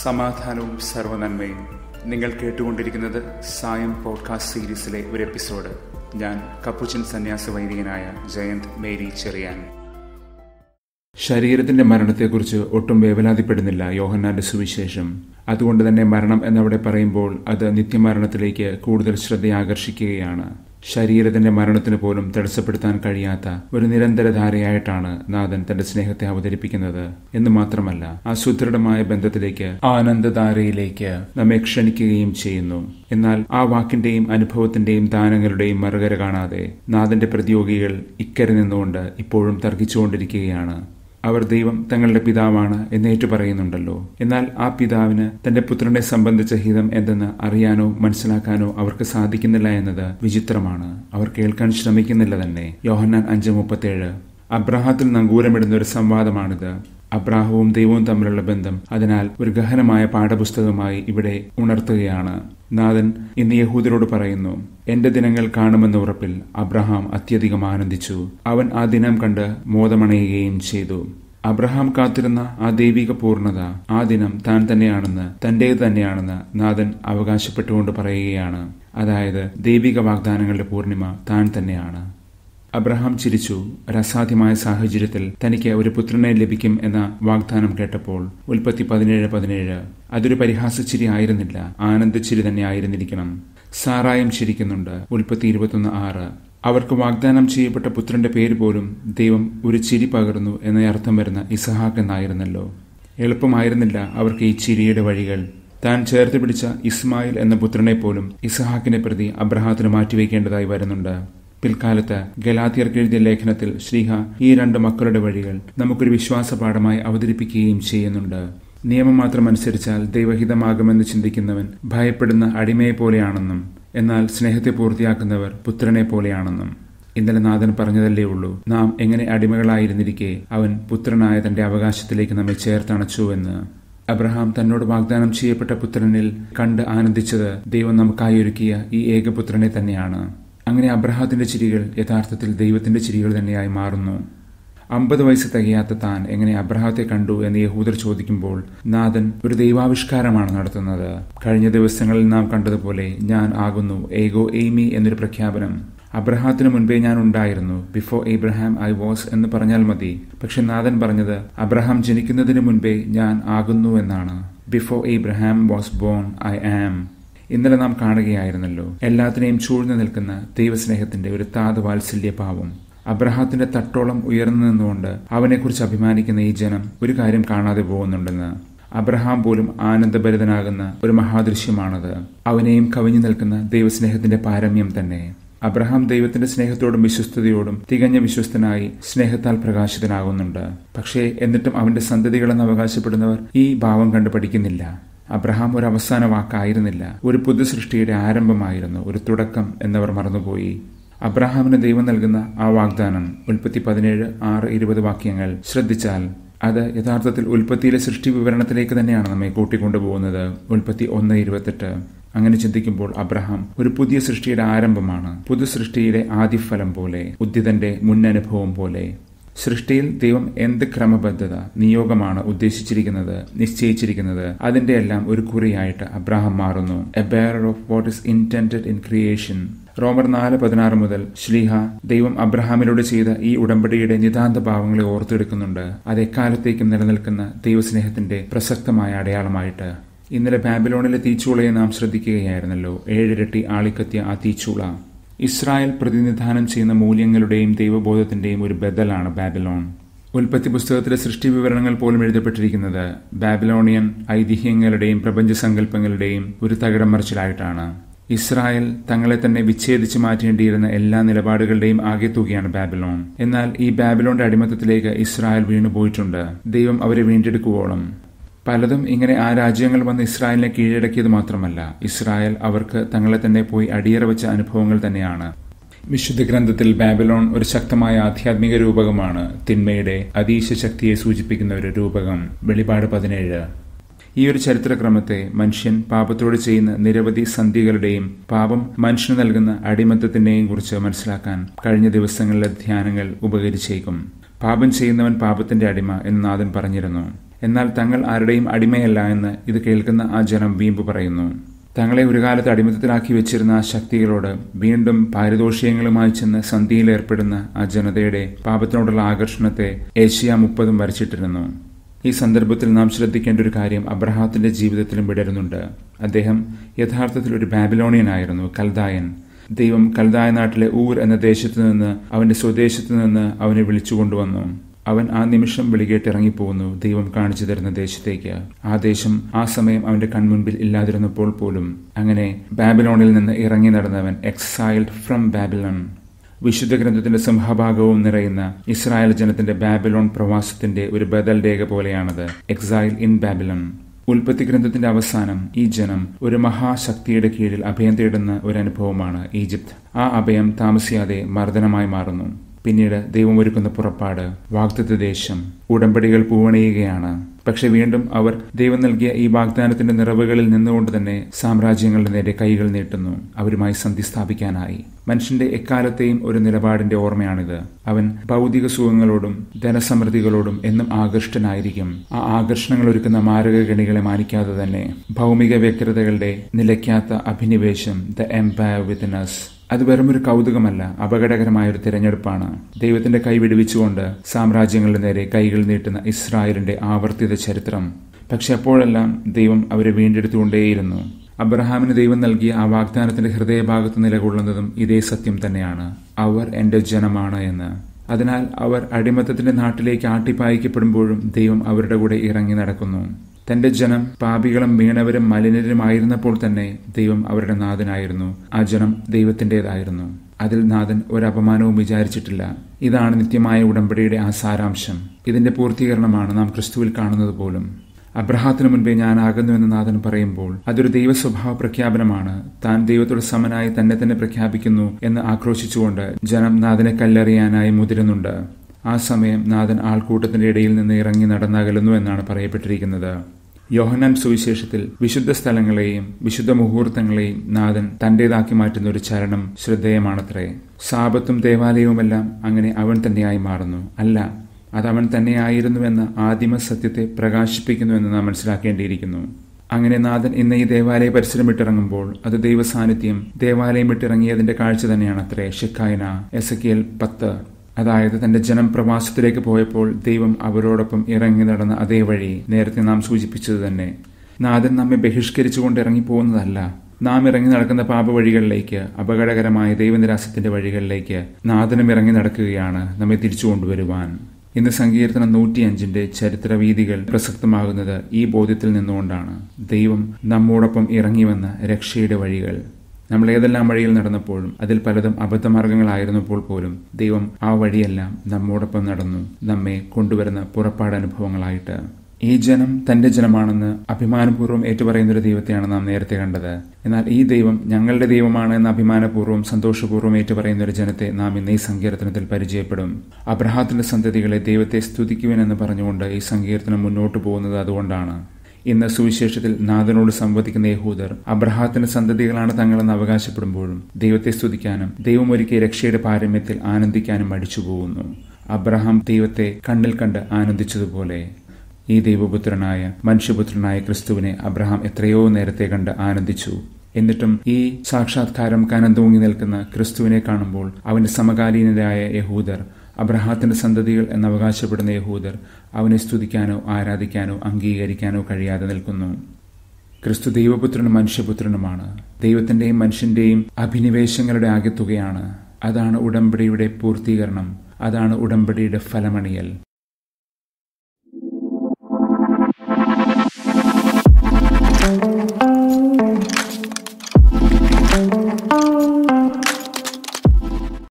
സമാധാനവും സർവനന്മയും നിങ്ങൾ കേട്ടുകൊണ്ടിരിക്കുന്നത് സായം പോഡ്കാസ്റ്റ് സീരീസിലെ ഒരു എപ്പിസോഡ് ഞാൻ കപ്പുച്ചൻ സന്യാസ വൈദികനായ ജയന്ത് മേരി ചെറിയാൻ ശരീരത്തിന്റെ മരണത്തെക്കുറിച്ച് ഒട്ടും വേവലാതിപ്പെടുന്നില്ല യോഹന്നാന്റെ സുവിശേഷം അതുകൊണ്ട് തന്നെ മരണം എന്നവിടെ പറയുമ്പോൾ അത് നിത്യമരണത്തിലേക്ക് കൂടുതൽ ശ്രദ്ധയാകർഷിക്കുകയാണ് ശരീരത്തിന്റെ മരണത്തിന് പോലും തടസ്സപ്പെടുത്താൻ കഴിയാത്ത ഒരു നിരന്തരധാരയായിട്ടാണ് നാഥൻ തന്റെ സ്നേഹത്തെ അവതരിപ്പിക്കുന്നത് എന്ന് മാത്രമല്ല ആ സുദൃഢമായ ബന്ധത്തിലേക്ക് ആനന്ദധാരയിലേക്ക് നമ്മെ ക്ഷണിക്കുകയും ചെയ്യുന്നു എന്നാൽ ആ വാക്കിന്റെയും അനുഭവത്തിന്റെയും ദാനങ്ങളുടെയും മറുകര കാണാതെ നാഥന്റെ പ്രതിയോഗികൾ ഇക്കരെ നിന്നുകൊണ്ട് ഇപ്പോഴും തർക്കിച്ചുകൊണ്ടിരിക്കുകയാണ് അവർ ദൈവം തങ്ങളുടെ പിതാവാണ് എന്നേറ്റു പറയുന്നുണ്ടല്ലോ എന്നാൽ ആ പിതാവിന് തന്റെ പുത്രനെ സംബന്ധിച്ച ഹിതം എന്തെന്ന് അറിയാനോ മനസ്സിലാക്കാനോ അവർക്ക് സാധിക്കുന്നില്ല എന്നത് വിചിത്രമാണ് അവർ കേൾക്കാൻ ശ്രമിക്കുന്നില്ല തന്നെ യോഹന്നാൻ അഞ്ച് മുപ്പത്തേഴ് അബ്രാഹത്തിൽ നങ്കൂരമിടുന്ന ഒരു സംവാദമാണിത് അബ്രാഹവും ദൈവവും തമ്മിലുള്ള ബന്ധം അതിനാൽ ഒരു ഗഹനമായ പാഠപുസ്തകമായി ഇവിടെ ഉണർത്തുകയാണ് നാഥൻ ഇന്ന് യഹൂദരോട് പറയുന്നു എന്റെ ദിനങ്ങൾ കാണുമെന്ന ഉറപ്പിൽ അബ്രഹാം അത്യധികം ആനന്ദിച്ചു അവൻ ആ ദിനം കണ്ട് മോദമണയുകയും ചെയ്തു അബ്രഹാം കാത്തിരുന്ന ആ ദൈവിക പൂർണ്ണത ആ ദിനം താൻ തന്നെയാണെന്ന് തന്റേത് തന്നെയാണെന്ന് നാഥൻ അവകാശപ്പെട്ടുകൊണ്ട് പറയുകയാണ് അതായത് ദൈവിക വാഗ്ദാനങ്ങളുടെ പൂർണിമ താൻ തന്നെയാണ് അബ്രഹാം ചിരിച്ചു ഒരസാധ്യമായ സാഹചര്യത്തിൽ തനിക്ക് ഒരു പുത്രനെ ലഭിക്കും എന്ന വാഗ്ദാനം കേട്ടപ്പോൾ ഉൽപ്പത്തി പതിനേഴ് പതിനേഴ് അതൊരു പരിഹാസച്ചിരി ആയിരുന്നില്ല ആനന്ദച്ചിരി തന്നെ ആയിരുന്നിരിക്കണം സാറായും ചിരിക്കുന്നുണ്ട് ഉൽപ്പത്തി ഇരുപത്തൊന്ന് ആറ് അവർക്ക് വാഗ്ദാനം ചെയ്യപ്പെട്ട പുത്രന്റെ പേര് പോലും ദൈവം ഒരു ചിരി പകർന്നു എന്ന അർത്ഥം വരുന്ന ഇസഹാക്ക് എന്നായിരുന്നല്ലോ എളുപ്പമായിരുന്നില്ല അവർക്ക് ഈ ചിരിയുടെ വഴികൾ താൻ ചേർത്ത് പിടിച്ച ഇസ്മായിൽ എന്ന പുത്രനെ പോലും ഇസഹാക്കിനെ പ്രതി അബ്രഹാത്തിന് മാറ്റിവെക്കേണ്ടതായി വരുന്നുണ്ട് പിൽക്കാലത്ത് ഗലാത്തിയർക്ക് എഴുതിയ ലേഖനത്തിൽ ശ്രീഹ ഈ രണ്ട് മക്കളുടെ വഴികൾ നമുക്കൊരു വിശ്വാസപാഠമായി അവതരിപ്പിക്കുകയും ചെയ്യുന്നുണ്ട് നിയമം മാത്രം അനുസരിച്ചാൽ ദൈവഹിതമാകുമെന്ന് ചിന്തിക്കുന്നവൻ ഭയപ്പെടുന്ന അടിമയെ പോലെയാണെന്നും എന്നാൽ സ്നേഹത്തെ പൂർത്തിയാക്കുന്നവർ പുത്രനെ പോലെയാണെന്നും ഇന്നലെ നാഥൻ പറഞ്ഞതല്ലേ ഉള്ളൂ നാം എങ്ങനെ അടിമകളായിരുന്നിരിക്കെ അവൻ പുത്രനായ തന്റെ അവകാശത്തിലേക്ക് നമ്മെ ചേർത്തണച്ചു എന്ന് അബ്രഹാം തന്നോട് വാഗ്ദാനം ചെയ്യപ്പെട്ട പുത്രനിൽ കണ്ട് ആനന്ദിച്ചത് ദൈവം നമുക്കായി ഒരുക്കിയ ഈ ഏകപുത്രനെ തന്നെയാണ് അങ്ങനെ അബ്രഹാത്തിന്റെ ചിരികൾ യഥാർത്ഥത്തിൽ ദൈവത്തിന്റെ ചിരികൾ തന്നെയായി മാറുന്നു അമ്പത് വയസ്സ് തികയാത്ത താൻ എങ്ങനെ അബ്രഹാത്തെ കണ്ടു എന്ന് യഹൂദർ ചോദിക്കുമ്പോൾ നാഥൻ ഒരു ദൈവാവിഷ്കാരമാണ് നടത്തുന്നത് കഴിഞ്ഞ ദിവസങ്ങളിൽ നാം കണ്ടതുപോലെ ഞാൻ ആകുന്നു ഏഗോ എയ്മി എന്നൊരു പ്രഖ്യാപനം അബ്രഹാത്തിന് മുൻപേ ഞാൻ ഉണ്ടായിരുന്നു ബിഫോർ എബ്രഹാം ഐ വാസ് എന്ന് പറഞ്ഞാൽ മതി പക്ഷെ നാഥൻ പറഞ്ഞത് അബ്രഹാം ജനിക്കുന്നതിന് മുൻപേ ഞാൻ ആകുന്നു എന്നാണ് before Abraham was born I am ഇന്നലെ നാം കാണുകയായിരുന്നല്ലോ എല്ലാത്തിനെയും ചൂഴ്ന്നു നിൽക്കുന്ന ദൈവസ്നേഹത്തിന്റെ ഒരു താത് വാത്സല്യ ഭാവം അബ്രഹാത്തിന്റെ തട്ടോളം ഉയർന്നു നിന്നുകൊണ്ട് അവനെക്കുറിച്ച് അഭിമാനിക്കുന്ന ഈ ജനം ഒരു കാര്യം കാണാതെ പോകുന്നുണ്ടെന്ന് അബ്രഹാം പോലും ആനന്ദഭരിതനാകുന്ന ഒരു മഹാദൃശ്യമാണത് അവനെയും കവിഞ്ഞു നിൽക്കുന്ന ദൈവസ്നേഹത്തിന്റെ പാരമ്യം തന്നെ അബ്രഹാം ദൈവത്തിന്റെ സ്നേഹത്തോടും വിശ്വസ്തയോടും തികഞ്ഞ വിശ്വസ്തനായി സ്നേഹത്താൽ പ്രകാശിതനാകുന്നുണ്ട് പക്ഷേ എന്നിട്ടും അവന്റെ സന്തതികളെന്ന് അവകാശപ്പെടുന്നവർ ഈ ഭാവം കണ്ടു പഠിക്കുന്നില്ല അബ്രഹാം ഒരു അവസാന വാക്കായിരുന്നില്ല ഒരു പുതു സൃഷ്ടിയുടെ ആരംഭമായിരുന്നു ഒരു തുടക്കം എന്നവർ മറന്നുപോയി അബ്രഹാമിന് ദൈവം നൽകുന്ന ആ വാഗ്ദാനം ഉൽപ്പത്തി പതിനേഴ് ആറ് ഇരുപത് വാക്യങ്ങൾ ശ്രദ്ധിച്ചാൽ അത് യഥാർത്ഥത്തിൽ ഉൽപ്പത്തിയിലെ സൃഷ്ടി വിവരണത്തിലേക്ക് തന്നെയാണ് നമ്മെ കൂട്ടിക്കൊണ്ടുപോകുന്നത് ഉൽപ്പത്തി ഒന്ന് ഇരുപത്തെട്ട് അങ്ങനെ ചിന്തിക്കുമ്പോൾ അബ്രഹാം ഒരു പുതിയ സൃഷ്ടിയുടെ ആരംഭമാണ് പുതു സൃഷ്ടിയുടെ ആദിഫലം പോലെ ഉദ്യതന്റെ മുന്നനുഭവം പോലെ സൃഷ്ടിയിൽ ദൈവം എന്ത് ക്രമബദ്ധത നിയോഗമാണ് ഉദ്ദേശിച്ചിരിക്കുന്നത് നിശ്ചയിച്ചിരിക്കുന്നത് അതിന്റെ എല്ലാം ഒരു കുറിയായിട്ട് അബ്രാഹം മാറുന്നു a bearer of what is intended in creation റോമർ നാല് പതിനാറ് മുതൽ ശ്ലീഹ ദൈവം അബ്രഹാമിനോട് ചെയ്ത ഈ ഉടമ്പടിയുടെ നിതാന്ത ഭാവങ്ങളെ ഓർത്തെടുക്കുന്നുണ്ട് അത് എക്കാലത്തേക്കും നിലനിൽക്കുന്ന ദൈവസ്നേഹത്തിന്റെ പ്രസക്തമായ അടയാളമായിട്ട് ഇന്നലെ ബാബിലോണിലെ തീച്ചൂളയെ നാം ശ്രദ്ധിക്കുകയായിരുന്നല്ലോ ഏഴിരട്ടി ആളിക്കത്തിയ ആ തീച്ചൂള ഇസ്രായേൽ പ്രതിനിധാനം ചെയ്യുന്ന മൂല്യങ്ങളുടെയും ദൈവബോധത്തിന്റെയും ഒരു ബദലാണ് ബാബിലോൺ ഉൽപ്പത്തി പുസ്തകത്തിലെ സൃഷ്ടി വിവരണങ്ങൾ പോലും എഴുതപ്പെട്ടിരിക്കുന്നത് ബാബിലോണിയൻ ഐതിഹ്യങ്ങളുടെയും പ്രപഞ്ച സങ്കല്പങ്ങളുടെയും ഒരു തകിടം മറിച്ചിലായിട്ടാണ് ഇസ്രായേൽ തങ്ങളെ തന്നെ വിച്ഛേദിച്ച് മാറ്റേണ്ടിയിരുന്ന എല്ലാ നിലപാടുകളുടെയും ആകെ തുകയാണ് ബാബിലോൺ എന്നാൽ ഈ ബാബിലോണിന്റെ അടിമത്തത്തിലേക്ക് ഇസ്രായേൽ വീണുപോയിട്ടുണ്ട് ദൈവം അവരെ വീണ്ടെടുക്കുവോളം പലതും ഇങ്ങനെ ആ രാജ്യങ്ങൾ വന്ന് ഇസ്രായേലിനെ കീഴടക്കിയത് മാത്രമല്ല ഇസ്രായേൽ അവർക്ക് തങ്ങളെ തന്നെ പോയി അടിയറ വെച്ച അനുഭവങ്ങൾ തന്നെയാണ് വിശുദ്ധ ഗ്രന്ഥത്തിൽ ബാബിലോൺ ഒരു ശക്തമായ ആധ്യാത്മിക രൂപകമാണ് തിന്മയുടെ അതീശ ശക്തിയെ സൂചിപ്പിക്കുന്ന ഒരു രൂപകം വെളിപാട് പതിനേഴ് ഈ ഒരു ചരിത്രക്രമത്തെ മനുഷ്യൻ പാപത്തോട് ചെയ്യുന്ന നിരവധി സന്ധികളുടെയും പാപം മനുഷ്യന് നൽകുന്ന അടിമത്തത്തിന്റെയും കുറിച്ച് മനസ്സിലാക്കാൻ കഴിഞ്ഞ ദിവസങ്ങളിലെ ധ്യാനങ്ങൾ ഉപകരിച്ചേക്കും പാപം ചെയ്യുന്നവൻ പാപത്തിന്റെ അടിമ എന്ന് നാഥൻ പറഞ്ഞിരുന്നു എന്നാൽ തങ്ങൾ ആരുടെയും അടിമയല്ല എന്ന് ഇത് കേൾക്കുന്ന ആ ജനം വീമ്പ് പറയുന്നു തങ്ങളെ ഒരു കാലത്ത് അടിമത്തത്തിലാക്കി വെച്ചിരുന്ന ആ ശക്തികളോട് വീണ്ടും പാരിതോഷികങ്ങളുമായി ചെന്ന് സന്ധിയിലേർപ്പെടുന്ന ആ ജനതയുടെ പാപത്തിനോടുള്ള ആകർഷണത്തെ ഏഷ്യ മുപ്പതും വരച്ചിട്ടിരുന്നു ഈ സന്ദർഭത്തിൽ നാം ശ്രദ്ധിക്കേണ്ട ഒരു കാര്യം അബ്രഹാത്തിന്റെ ജീവിതത്തിലും വിടരുന്നുണ്ട് അദ്ദേഹം യഥാർത്ഥത്തിൽ ഒരു ബാബിലോണിയനായിരുന്നു കൽദായൻ ദൈവം കൽദായ നാട്ടിലെ ഊർ എന്ന ദേശത്തു നിന്ന് അവന്റെ സ്വദേശത്തു നിന്ന് അവനെ വിളിച്ചുകൊണ്ടുവന്നു അവൻ ആ നിമിഷം വിളികേട്ട് ഇറങ്ങിപ്പോകുന്നു ദൈവം കാണിച്ചു തരുന്ന ദേശത്തേക്ക് ആ ദേശം ആ സമയം അവന്റെ കൺമുൻപിൽ ഇല്ലാതിരുന്നപ്പോൾ പോലും അങ്ങനെ ബാബിലോണിൽ നിന്ന് ഇറങ്ങി നടന്നവൻ എക്സൈൽഡ് ഫ്രം ബാബിലോൺ വിശുദ്ധ ഗ്രന്ഥത്തിന്റെ സിംഹഭാഗവും നിറയുന്ന ഇസ്രായേൽ ജനത്തിന്റെ ബാബിലോൺ പ്രവാസത്തിന്റെ ഒരു ബദൽ രേഖ പോലെയാണത് എക്സൈൽ ഇൻ ബാബിലോൺ ഉൽപ്പത്തി ഗ്രന്ഥത്തിന്റെ അവസാനം ഈ ജനം ഒരു മഹാശക്തിയുടെ കീഴിൽ അഭയം തേടുന്ന ഒരു അനുഭവമാണ് ഈജിപ്ത് ആ അഭയം താമസിയാതെ മർദ്ദനമായി മാറുന്നു പിന്നീട് ദൈവം ഒരുക്കുന്ന പുറപ്പാട് വാഗ്ദത്ത ദേശം ഉടമ്പടികൾ പൂവണിയുകയാണ് പക്ഷെ വീണ്ടും അവർ ദൈവം നൽകിയ ഈ വാഗ്ദാനത്തിന്റെ നിറവുകളിൽ നിന്നുകൊണ്ട് തന്നെ സാമ്രാജ്യങ്ങളുടെ നേരെ കൈകൾ നീട്ടുന്നു അവരുമായി സന്ധി സ്ഥാപിക്കാനായി മനുഷ്യന്റെ എക്കാലത്തെയും ഒരു നിലപാടിന്റെ ഓർമ്മയാണിത് അവൻ ഭൗതിക സുഖങ്ങളോടും ധനസമൃദ്ധികളോടും എന്നും ആകൃഷ്ടനായിരിക്കും ആ ആകർഷണങ്ങൾ ഒരുക്കുന്ന മാരക ഗണികളെ മാനിക്കാതെ തന്നെ ഭൗമിക വ്യഗ്രതകളുടെ നിലയ്ക്കാത്ത അഭിനിവേശം ദ എംപയർ വിത്തിൻ അസ് അത് വെറുമൊരു കൗതുകമല്ല അപകടകരമായ ഒരു തിരഞ്ഞെടുപ്പാണ് ദൈവത്തിന്റെ കൈ വിടുവിച്ചുകൊണ്ട് സാമ്രാജ്യങ്ങളുടെ നേരെ കൈകൾ നീട്ടുന്ന ഇസ്രായേലിന്റെ ആവർത്തിത ചരിത്രം പക്ഷെ അപ്പോഴെല്ലാം ദൈവം അവരെ വീണ്ടെടുത്തുകൊണ്ടേയിരുന്നു അബ്രഹാമിന് ദൈവം നൽകിയ ആ വാഗ്ദാനത്തിന്റെ ഹൃദയഭാഗത്ത് നിലകൊള്ളുന്നതും ഇതേ സത്യം തന്നെയാണ് അവർ എന്റെ ജനമാണ് എന്ന് അതിനാൽ അവർ അടിമത്തത്തിന്റെ നാട്ടിലേക്ക് ആട്ടിപ്പായിക്കപ്പെടുമ്പോഴും ദൈവം അവരുടെ കൂടെ ഇറങ്ങി നടക്കുന്നു തന്റെ ജനം പാപികളും വീണവരും മലിനരുമായിരുന്നപ്പോൾ തന്നെ ദൈവം അവരുടെ നാഥനായിരുന്നു ആ ജനം ദൈവത്തിൻ്റെതായിരുന്നു അതിൽ നാഥൻ ഒരു അപമാനവും വിചാരിച്ചിട്ടില്ല ഇതാണ് നിത്യമായ ഉടമ്പടിയുടെ ആ സാരാംശം ഇതിന്റെ പൂർത്തീകരണമാണ് നാം ക്രിസ്തുവിൽ കാണുന്നത് പോലും അബ്രഹാത്തിനു മുൻപേ ഞാൻ ആകുന്നുവെന്ന് നാഥൻ പറയുമ്പോൾ അതൊരു ദൈവ സ്വഭാവ പ്രഖ്യാപനമാണ് താൻ ദൈവത്തോട് സമനായി തന്നെ തന്നെ പ്രഖ്യാപിക്കുന്നു എന്ന് ആക്രോശിച്ചുകൊണ്ട് ജനം നാഥനെ കല്ലെറിയാനായി മുതിരുന്നുണ്ട് ആ സമയം നാഥൻ ആൾക്കൂട്ടത്തിന്റെ ഇടയിൽ നിന്ന് ഇറങ്ങി നടന്നകലുന്നു എന്നാണ് പറയപ്പെട്ടിരിക്കുന്നത് യോഹനാൻ സുവിശേഷത്തിൽ വിശുദ്ധ സ്ഥലങ്ങളെയും വിശുദ്ധ മുഹൂർത്തങ്ങളെയും നാഥൻ തന്റേതാക്കി മാറ്റുന്ന ഒരു ചരണം ശ്രദ്ധേയമാണത്രേ സാപത്തും ദേവാലയവുമെല്ലാം അങ്ങനെ അവൻ തന്നെയായി മാറുന്നു അല്ല അത് അവൻ തന്നെയായിരുന്നുവെന്ന ആദിമ സത്യത്തെ പ്രകാശിപ്പിക്കുന്നുവെന്ന് നാം മനസ്സിലാക്കേണ്ടിയിരിക്കുന്നു അങ്ങനെ നാഥൻ ഇന്ന് ഈ ദേവാലയ പരിസരം വിട്ടിറങ്ങുമ്പോൾ അത് ദൈവ സാന്നിധ്യം ദേവാലയം വിട്ടിറങ്ങിയതിന്റെ കാഴ്ച തന്നെയാണ് അത്രേ ഷിക്കായന എസ് കെ എൽ പത്ത് അതായത് തന്റെ ജനം പ്രവാസത്തിലേക്ക് പോയപ്പോൾ ദൈവം അവരോടൊപ്പം ഇറങ്ങി നടന്ന അതേ വഴി നേരത്തെ നാം സൂചിപ്പിച്ചത് തന്നെ നാഥൻ നമ്മെ ബഹിഷ്കരിച്ചുകൊണ്ട് ഇറങ്ങിപ്പോകുന്നതല്ല നാം ഇറങ്ങി നടക്കുന്ന പാപവഴികളിലേക്ക് അപകടകരമായ ദൈവനിരാസത്തിന്റെ വഴികളിലേക്ക് നാഥനും ഇറങ്ങി നടക്കുകയാണ് നമ്മെ തിരിച്ചു കൊണ്ടുവരുവാൻ ഇന്ന് സങ്കീർത്തനം നൂറ്റിയഞ്ചിന്റെ ചരിത്രവീതികൾ പ്രസക്തമാകുന്നത് ഈ ബോധ്യത്തിൽ നിന്നുകൊണ്ടാണ് ദൈവം നമ്മോടൊപ്പം ഇറങ്ങിവന്ന രക്ഷയുടെ വഴികൾ നമ്മൾ ഏതെല്ലാം വഴിയിൽ നടന്നപ്പോഴും അതിൽ പലതും അബദ്ധമാർഗങ്ങളായിരുന്നപ്പോൾ പോലും ദൈവം ആ വഴിയെല്ലാം നമ്മോടൊപ്പം നടന്നു നമ്മെ കൊണ്ടുവരുന്ന പുറപ്പാടനുഭവങ്ങളായിട്ട് ഈ ജനം തന്റെ ജനമാണെന്ന് അഭിമാനപൂർവ്വം ഏറ്റുപറയുന്ന ഒരു ദൈവത്തെയാണ് നാം നേരത്തെ കണ്ടത് എന്നാൽ ഈ ദൈവം ഞങ്ങളുടെ ദൈവമാണ് എന്ന അഭിമാനപൂർവ്വം സന്തോഷപൂർവ്വം ഏറ്റുപറയുന്ന ഒരു ജനത്തെ നാം ഇന്ന് ഈ സങ്കീർത്തനത്തിൽ പരിചയപ്പെടും അബ്രഹാത്തിന്റെ സന്തതികളെ ദൈവത്തെ സ്തുതിക്കുവാനെന്ന് പറഞ്ഞുകൊണ്ട് ഈ സങ്കീർത്തനം മുന്നോട്ട് പോകുന്നത് അതുകൊണ്ടാണ് ഇന്ന് സുവിശേഷത്തിൽ നാഥനോട് സംവദിക്കുന്ന യഹൂദർ അബ്രഹാത്തിന്റെ സന്തതികളാണ് തങ്ങളെന്ന് അവകാശപ്പെടുമ്പോഴും ദൈവത്തെ സ്തുതിക്കാനും ദൈവം ഒരുക്കിയ രക്ഷയുടെ പാരമ്യത്തിൽ ആനന്ദിക്കാനും മടിച്ചു പോകുന്നു അബ്രഹാം ദൈവത്തെ കണ്ണിൽ കണ്ട് ആനന്ദിച്ചതുപോലെ ഈ ദൈവപുത്രനായ മനുഷ്യപുത്രനായ ക്രിസ്തുവിനെ അബ്രഹാം എത്രയോ നേരത്തെ കണ്ട് ആനന്ദിച്ചു എന്നിട്ടും ഈ സാക്ഷാത്കാരം കനം തൂങ്ങി നിൽക്കുന്ന ക്രിസ്തുവിനെ കാണുമ്പോൾ അവന്റെ സമകാലീനരായ യഹൂദർ അബ്രഹാത്തിന്റെ സന്തതികൾ എന്ന് അവകാശപ്പെടുന്ന യഹൂദർ അവനെ സ്തുതിക്കാനോ ആരാധിക്കാനോ അംഗീകരിക്കാനോ കഴിയാതെ നിൽക്കുന്നു ക്രിസ്തു ദൈവപുത്രനും മനുഷ്യപുത്രനുമാണ് ദൈവത്തിന്റെയും മനുഷ്യന്റെയും അഭിനിവേശങ്ങളുടെ ആകെത്തുകയാണ് അതാണ് ഉടമ്പടിയുടെ പൂർത്തീകരണം അതാണ് ഉടമ്പടിയുടെ ഫലമണിയൽ